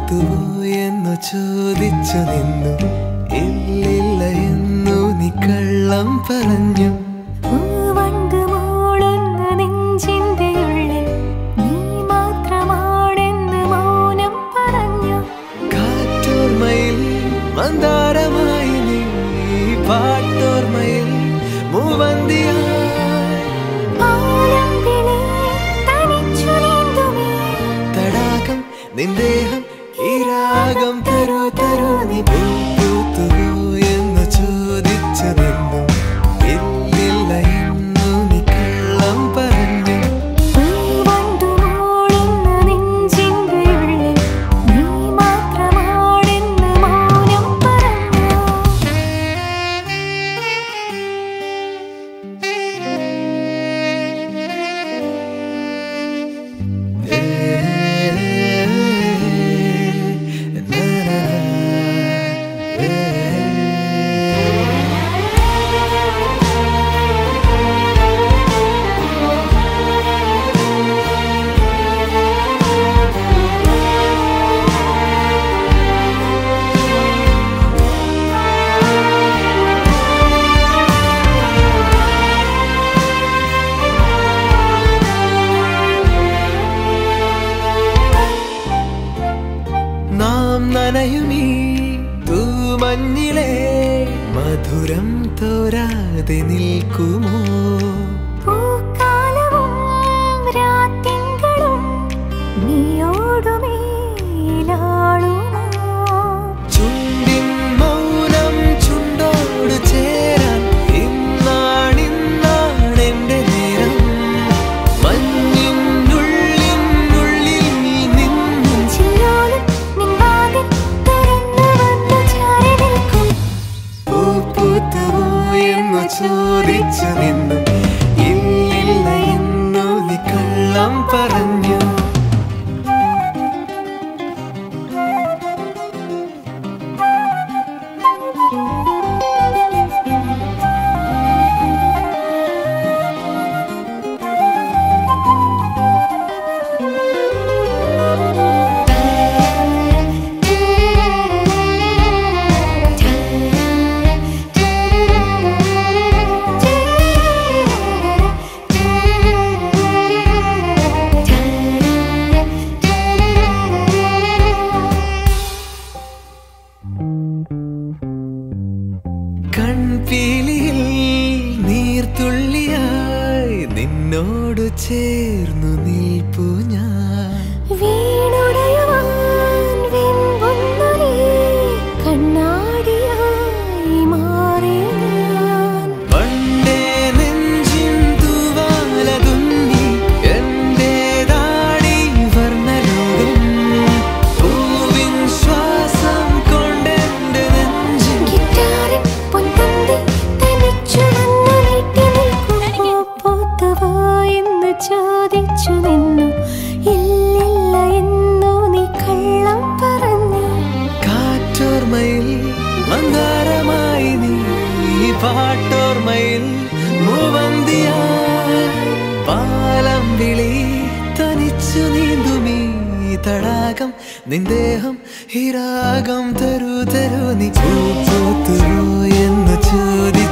പൂത്തുവോ എന്ന് ചോദിച്ചു നിന്നു ഇല്ലില്ല എന്നു നീ കള്ളം പറഞ്ഞു പൂവണ്ട് മൂളുന്ന നെഞ്ചിന്റെ ഉള്ളിൽ നീ മാത്രമാണെന്ന് മൗനം പറഞ്ഞു കാറ്റോർമയിൽ മന്ദാരമായി നീ പാട്ടോർമയിൽ മൂവന്തിയായി ആലം വിളി തനിച്ചു നീന്തുമേ തടാകം നിന്ദേഹം ഈ രാഗം തരൂ തരൂ നീ പൂ പൂത്തുവോ എന്ന് ചോദിച്ചു നിന്നു ഇല്ലില്ല എന്നു നീ കള്ളം പറഞ്ഞു പൂവണ്ട് മൂളുന്ന നെഞ്ചിന്റെ ഉള്ളിൽ നീ മാത്രമാണെന്ന് മൗനം പറഞ്ഞു നാം നനയുമീ തൂമഞ്ഞിലെ മധുരം തോരാതെ നിൽക്കുമോ പൂക്കാലവും രാത്തിങ്കളും നീയോടുമേലാളുമോ ചുണ്ടിൻ മൗനം ചുണ്ടോട് ചേരാൻ ഇന്നാണിന്നാണെന്റെ നേരം മഞ്ഞിനുള്ളിനുള്ളിൽ നിന്നും ചില്ലോലും നിൻ വാതിൽ തുറന്നു വന്നു ചാരി നിൽക്കും പൂ പൂത്തുവോ എന്ന് ചോദിച്ചു നിന്നു ഇല്ലില്ല എന്നു നീ കള്ളം പറഞ്ഞു കൺപീലിയിൽ നീർത്തുള്ളിയായി നിന്നോട് ചേർന്നു നിൽപ്പു ഞാൻ വീണുടയുവാൻ വെമ്പുന്നു നീ കണ്ണാടിയായി മാറി ഞാൻ പണ്ടേ നെഞ്ചിൻ തൂവാലതുന്നി എന്റേതാടി വർണ്ണലോകം പൂവിൻ ശ്വാസം കൊണ്ടെന്റെ നെഞ്ചിൻ ഗിറ്റാറിൽ പൊൻപന്തി തനിച്ചു വന്നു നീട്ടി നിൽക്കുമോ പൂത്തുവോ എന്ന് ചോദിച്ചു നിന്നു ഇല്ലില്ല എന്നു നീ കള്ളം പറഞ്ഞു കാറ്റോർമയിൽ മന്ദാരമായി നീ പാട്ടോർമയിൽ മൂവന്തിയായി പാലം വിളി തനിച്ചു നീന്തുമീ തടാകം നിന്ദേഹം ഈ രാഗം തരൂ തരൂ നീ പൂ പൂത്തുവോ എന്ന് ചോദിച്ചു